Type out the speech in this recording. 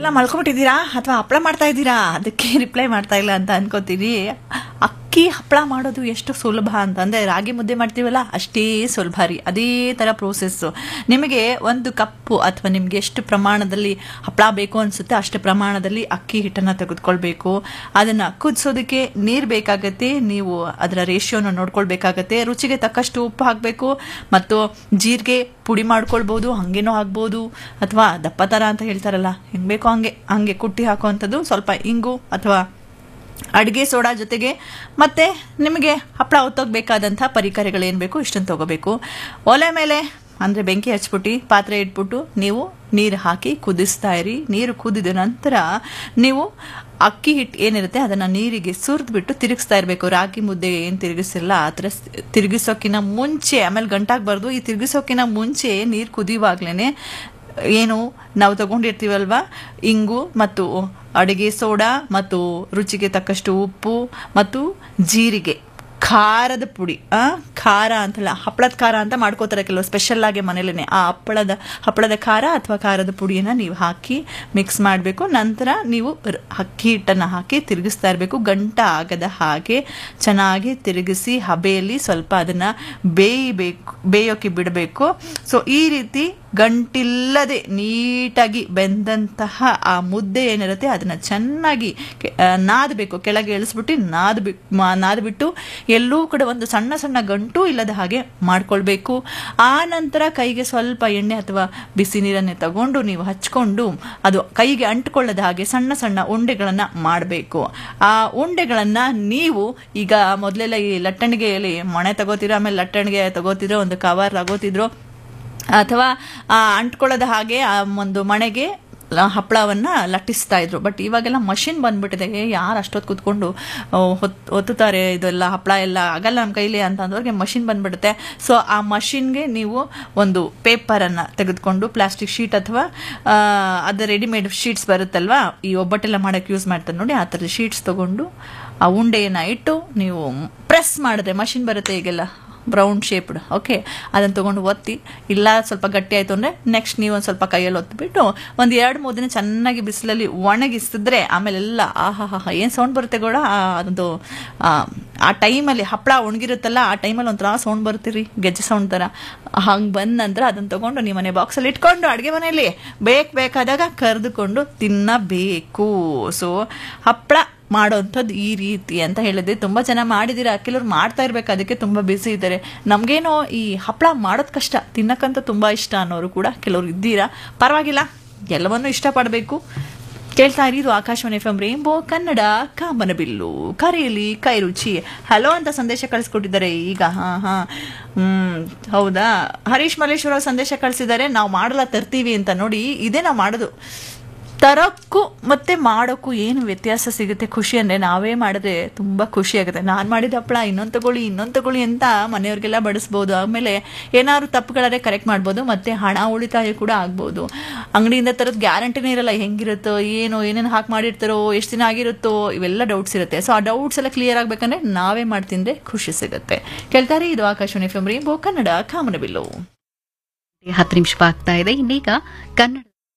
ಎಲ್ಲ ಮಲ್ಕೊಂಬಿಟ್ಟಿದ್ದೀರಾ ಅಥವಾ ಹಪ್ಪಳ ಮಾಡ್ತಾ ಇದ್ದೀರಾ ಅದಕ್ಕೆ ರಿಪ್ಲೈ ಮಾಡ್ತಾ ಇಲ್ಲ ಅಂತ ಅನ್ಕೋತೀನಿ ಅಕ್ಕಿ ಹಪ್ಪಳ ಮಾಡೋದು ಎಷ್ಟು ಸುಲಭ ಅಂತಂದ್ರೆ ರಾಗಿ ಮುದ್ದೆ ಮಾಡ್ತೀವಲ್ಲ ಅಷ್ಟೇ ಸುಲಭ ರೀ ಅದೇ ಥರ ಪ್ರೋಸೆಸ್ಸು ನಿಮಗೆ ಒಂದು ಕಪ್ಪು ಅಥವಾ ನಿಮಗೆ ಎಷ್ಟು ಪ್ರಮಾಣದಲ್ಲಿ ಹಪ್ಪಳ ಬೇಕು ಅನಿಸುತ್ತೆ ಅಷ್ಟು ಪ್ರಮಾಣದಲ್ಲಿ ಅಕ್ಕಿ ಹಿಟ್ಟನ್ನು ತೆಗೆದುಕೊಳ್ಬೇಕು ಅದನ್ನು ಕುದಿಸೋದಕ್ಕೆ ನೀರು ಬೇಕಾಗತ್ತೆ ನೀವು ಅದರ ರೇಷಿಯೋನ ನೋಡ್ಕೊಳ್ಬೇಕಾಗತ್ತೆ ರುಚಿಗೆ ತಕ್ಕಷ್ಟು ಉಪ್ಪು ಹಾಕಬೇಕು ಮತ್ತು ಜೀರಿಗೆ ಪುಡಿ ಮಾಡ್ಕೊಳ್ಬೋದು ಹಂಗೇನೋ ಆಗ್ಬೋದು ಅಥವಾ ದಪ್ಪ ಥರ ಅಂತ ಹೇಳ್ತಾರಲ್ಲ ಹೆಂಗೆ ಬೇಕೋ ಹಂಗೆ ಹಂಗೆ ಕುಟ್ಟಿ ಹಾಕುವಂಥದ್ದು ಸ್ವಲ್ಪ ಇಂಗು ಅಥವಾ ಅಡುಗೆ ಸೋಡಾ ಜೊತೆಗೆ ಮತ್ತೆ ನಿಮಗೆ ಹಪ್ಪಳ ಹೊತ್ತೋಗ್ಬೇಕಾದಂಥ ಪರಿಕರಗಳೇನು ಬೇಕು ಇಷ್ಟನ್ನು ತಗೋಬೇಕು ಒಲೆ ಮೇಲೆ ಅಂದರೆ ಬೆಂಕಿ ಹಚ್ಬಿಟ್ಟು ಪಾತ್ರೆ ಇಟ್ಬಿಟ್ಟು ನೀವು ನೀರು ಹಾಕಿ ಕುದಿಸ್ತಾ ಇರಿ ನೀರು ಕುದಿದ ನಂತರ ನೀವು ಅಕ್ಕಿ ಹಿಟ್ಟು ಏನಿರುತ್ತೆ ಅದನ್ನು ನೀರಿಗೆ ಸುರಿದ್ಬಿಟ್ಟು ತಿರುಗಿಸ್ತಾ ಇರಬೇಕು ರಾಗಿ ಮುದ್ದೆ ಏನು ತಿರುಗಿಸಿರಲ್ಲ ಆ ಥರ ತಿರುಗಿಸೋಕ್ಕಿಂತ ಮುಂಚೆ ಆಮೇಲೆ ಗಂಟಾಗಬಾರ್ದು ಈ ತಿರುಗಿಸೋಕ್ಕಿಂತ ಮುಂಚೆ ನೀರು ಕುದಿಯುವಾಗ್ಲೇ ಏನು ನಾವು ತಗೊಂಡಿರ್ತೀವಲ್ವಾ ಇಂಗು ಮತ್ತು ಅಡುಗೆ ಸೋಡಾ ಮತ್ತು ರುಚಿಗೆ ತಕ್ಕಷ್ಟು ಉಪ್ಪು ಮತ್ತು ಜೀರಿಗೆ ಖಾರದ ಪುಡಿ ಆ ಖಾರ ಅಂತಲ್ಲ ಹಪ್ಪಳದ ಖಾರ ಅಂತ ಮಾಡ್ಕೋತಾರೆ ಕೆಲವು ಸ್ಪೆಷಲ್ ಆಗಿ ಮನೇಲೇನೆ ಆ ಹಪ್ಪಳದ ಹಪ್ಪಳದ ಖಾರ ಅಥವಾ ಖಾರದ ಪುಡಿಯನ್ನು ನೀವು ಹಾಕಿ ಮಿಕ್ಸ್ ಮಾಡಬೇಕು ನಂತರ ನೀವು ರ- ಅಕ್ಕಿ ಹಿಟ್ಟನ್ನು ಹಾಕಿ ತಿರುಗಿಸ್ತಾ ಇರಬೇಕು ಗಂಟ ಆಗದ ಹಾಗೆ ಚೆನ್ನಾಗಿ ತಿರುಗಿಸಿ ಹಬೆಯಲ್ಲಿ ಸ್ವಲ್ಪ ಅದನ್ನು ಬೇಯಬೇಕು ಬೇಯೋಕೆ ಬಿಡಬೇಕು ಸೊ ಈ ರೀತಿ ಗಂಟಿಲ್ಲದೆ ನೀಟಾಗಿ ಬೆಂದಂತಹ ಆ ಮುದ್ದೆ ಏನಿರುತ್ತೆ ಅದನ್ನು ಚೆನ್ನಾಗಿ ಕೆ- ಆ, ನಾದಬೇಕು ಕೆಳಗೆ ಇಳಿಸ್ಬಿಟ್ಟು ನಾದ್ಬಿಟ್ಟು ನಾದ್ಬಿಟ್ಟು ಎಲ್ಲೂ ಕೂಡ ಒಂದು ಸಣ್ಣ ಸಣ್ಣ ಗಂಟು ಇಲ್ಲದ ಹಾಗೆ ಮಾಡ್ಕೊಳ್ಬೇಕು ಆ ನಂತರ ಕೈಗೆ ಸ್ವಲ್ಪ ಎಣ್ಣೆ ಅಥವಾ ಬಿಸಿ ನೀರನ್ನೇ ತಗೊಂಡು ನೀವು ಹಚ್ಕೊಂಡು ಅದು ಕೈಗೆ ಅಂಟ್ಕೊಳ್ಳದ ಹಾಗೆ ಸಣ್ಣ ಸಣ್ಣ ಉಂಡೆಗಳನ್ನು ಮಾಡಬೇಕು ಆ ಉಂಡೆಗಳನ್ನು ನೀವು ಈಗ ಮೊದಲೆಲ್ಲ ಈ ಲಟ್ಟಣಿಗೆಯಲ್ಲಿ ಮೊಣೆ ತಗೋತಿರೋ ಆಮೇಲೆ ಲಟ್ಟಣಿಗೆ ತಗೋತಿರೋ ಒಂದು ಕವರ್ ತಗೋತಿದ್ರು ಅಥವಾ ಆ, ಅಂಟ್ಕೊಳ್ಳೋದ ಹಾಗೆ ಆ ಒಂದು ಮಣೆಗೆ ಲ- ಹಪ್ಪಳವನ್ನ ಲಟ್ಟಿಸ್ತಾ ಇದ್ರು ಬಟ್ ಇವಾಗೆಲ್ಲ ಮಷಿನ್ ಬಂದ್ಬಿಟ್ಟಿದೆ ಯಾರು ಅಷ್ಟೊತ್ತು ಕೂತ್ಕೊಂಡು ಆ, ಹೊತ್ ಒತ್ತುತ್ತಾರೆ ಇದೆಲ್ಲ ಹಪ್ಪಳ ಎಲ್ಲ ಆಗಲ್ಲ ನಮ್ಮ ಕೈಲಿ ಅಂತ ಅಂದವ್ರಿಗೆ ಮಷಿನ್ ಬಂದ್ಬಿಡುತ್ತೆ ಸೊ ಆ ಮಷಿನ್ಗೆ ನೀವು ಒಂದು ಪೇಪರನ್ನು ತೆಗೆದುಕೊಂಡು ಪ್ಲಾಸ್ಟಿಕ್ ಶೀಟ್ ಅಥವಾ ಆ, ಅದು ರೆಡಿಮೇಡ್ ಶೀಟ್ಸ್ ಬರುತ್ತಲ್ವಾ ಈ ಒಬ್ಬಟ್ಟೆಲ್ಲ ಮಾಡೋಕ್ಕೆ ಯೂಸ್ ಮಾಡ್ತಾರೆ ನೋಡಿ ಆ ಥರದ ಶೀಟ್ಸ್ ತಗೊಂಡು ಆ ಉಂಡೆಯನ್ನು ಇಟ್ಟು ನೀವು ಪ್ರೆಸ್ ಮಾಡಿದ್ರೆ ಮಷಿನ್ ಬರುತ್ತೆ ಈಗೆಲ್ಲ ಬ್ರೌನ್ ಶೇಪ್ಡ್ ಓಕೆ ಅದನ್ನು ತೊಗೊಂಡು ಒತ್ತಿ ಇಲ್ಲ ಸ್ವಲ್ಪ ಗಟ್ಟಿ ಆಯಿತು ಅಂದರೆ ನೆಕ್ಸ್ಟ್ ನೀವು ಒಂದು ಸ್ವಲ್ಪ ಕೈಯಲ್ಲಿ ಒತ್ತಿಬಿಟ್ಟು ಒಂದು ಎರಡು ಮೂರು ದಿನ ಚೆನ್ನಾಗಿ ಬಿಸಿಲಲ್ಲಿ ಒಣಗಿಸಿದ್ರೆ ಆಮೇಲೆ ಎಲ್ಲ ಆಹಾ ಹಾ ಏನು ಸೌಂಡ್ ಬರುತ್ತೆ ಕೂಡ ಆ ಅದೊಂದು ಆ, ಆ ಟೈಮಲ್ಲಿ ಹಪ್ಪಳ ಒಣಗಿರುತ್ತಲ್ಲ ಆ ಟೈಮಲ್ಲಿ ಒಂಥರ ಸೌಂಡ್ ಬರುತ್ತೀರಿ ಗೆಜ್ಜೆ ಸೌಂಡ್ ಥರ ಹಂಗೆ ಬಂದ ನಂತರ ಅದನ್ನು ತೊಗೊಂಡು ನೀವು ಮನೆ ಬಾಕ್ಸಲ್ಲಿ ಇಟ್ಕೊಂಡು ಅಡುಗೆ ಮನೆಯಲ್ಲಿ ಬೇಕು ಬೇಕಾದಾಗ ಕರೆದುಕೊಂಡು ತಿನ್ನಬೇಕು ಸೊ ಹಪ್ಪಳ ಮಾಡೋವಂಥದ್ದು ಈ ರೀತಿ ಅಂತ ಹೇಳಿದ್ರೆ ತುಂಬ ಜನ ಮಾಡಿದ್ದೀರಾ ಕೆಲವ್ರು ಮಾಡ್ತಾ ಇರ್ಬೇಕು ಅದಕ್ಕೆ ತುಂಬ ಬಿಸಿ ಇದ್ದಾರೆ ನಮಗೇನೋ ಈ ಹಪ್ಪಳ ಮಾಡೋದು ಕಷ್ಟ ತಿನ್ನಕ್ಕಂತ ತುಂಬ ಇಷ್ಟ ಅನ್ನೋರು ಕೂಡ ಕೆಲವ್ರು ಇದ್ದೀರಾ ಪರವಾಗಿಲ್ಲ ಎಲ್ಲವನ್ನೂ ಇಷ್ಟಪಡಬೇಕು ಕೇಳ್ತಾ ಇರಿ ಇದು Akashvani F M rainbow Kannada ಕಾಮನಬಿಲ್ಲು ಕರೆಯಲ್ಲಿ ಕೈ ರುಚಿ ಹಲೋ ಅಂತ ಸಂದೇಶ ಕಳಿಸ್ಕೊಟ್ಟಿದ್ದಾರೆ ಈಗ ಹಾ ಹಾ ಹ್ಮ್ ಹೌದಾ ಹರೀಶ್ ಮಲ್ಲೇಶ್ವರ ಅವ್ರು ಸಂದೇಶ ಕಳಿಸಿದ್ದಾರೆ ನಾವು ಮಾಡಲ್ಲ ತರ್ತೀವಿ ಅಂತ ನೋಡಿ ಇದೇ ನಾವು ಮಾಡೋದು ತರೋಕ್ಕೂ ಮತ್ತೆ ಮಾಡೋಕ್ಕೂ ಏನು ವ್ಯತ್ಯಾಸ ಸಿಗುತ್ತೆ ಖುಷಿ ಅಂದರೆ ನಾವೇ ಮಾಡಿದ್ರೆ ತುಂಬ ಖುಷಿ ಆಗುತ್ತೆ ನಾನು ಮಾಡಿದ ಹಪ್ಪಳ ಇನ್ನೊಂದು ತಗೊಳ್ಳಿ ಇನ್ನೊಂದು ತಗೊಳ್ಳಿ ಅಂತ ಮನೆಯವ್ರಿಗೆಲ್ಲ ಬಡಿಸ್ಬೋದು ಆಮೇಲೆ ಏನಾದ್ರು ತಪ್ಪುಗಳಾದ್ರೆ ಕರೆಕ್ಟ್ ಮಾಡ್ಬೋದು ಮತ್ತೆ ಹಣ ಉಳಿತಾಯ ಕೂಡ ಆಗ್ಬೋದು ಅಂಗಡಿಯಿಂದ ತರೋದು ಗ್ಯಾರಂಟಿನೇ ಇರಲ್ಲ ಹೆಂಗಿರುತ್ತೋ ಏನು ಏನೇನು ಹಾಕಿ ಮಾಡಿರ್ತಾರೋ ಎಷ್ಟು ದಿನ ಆಗಿರುತ್ತೋ ಇವೆಲ್ಲ ಡೌಟ್ಸ್ ಇರುತ್ತೆ ಸೊ ಆ ಡೌಟ್ಸ್ ಎಲ್ಲ ಕ್ಲಿಯರ್ ಆಗಬೇಕಂದ್ರೆ ನಾವೇ ಮಾಡ್ತಿದ್ರೆ ಖುಷಿ ಸಿಗುತ್ತೆ ಕೇಳ್ತಾರೆ ಇದು Akashvani F M rainbow Kannada ಕಾಮನಬಿಲ್ಲು ಹತ್ತು ನಿಮಿಷ ಆಗ್ತಾ ಇದೆ ಇನ್ನೀಗ ಕನ್ನಡ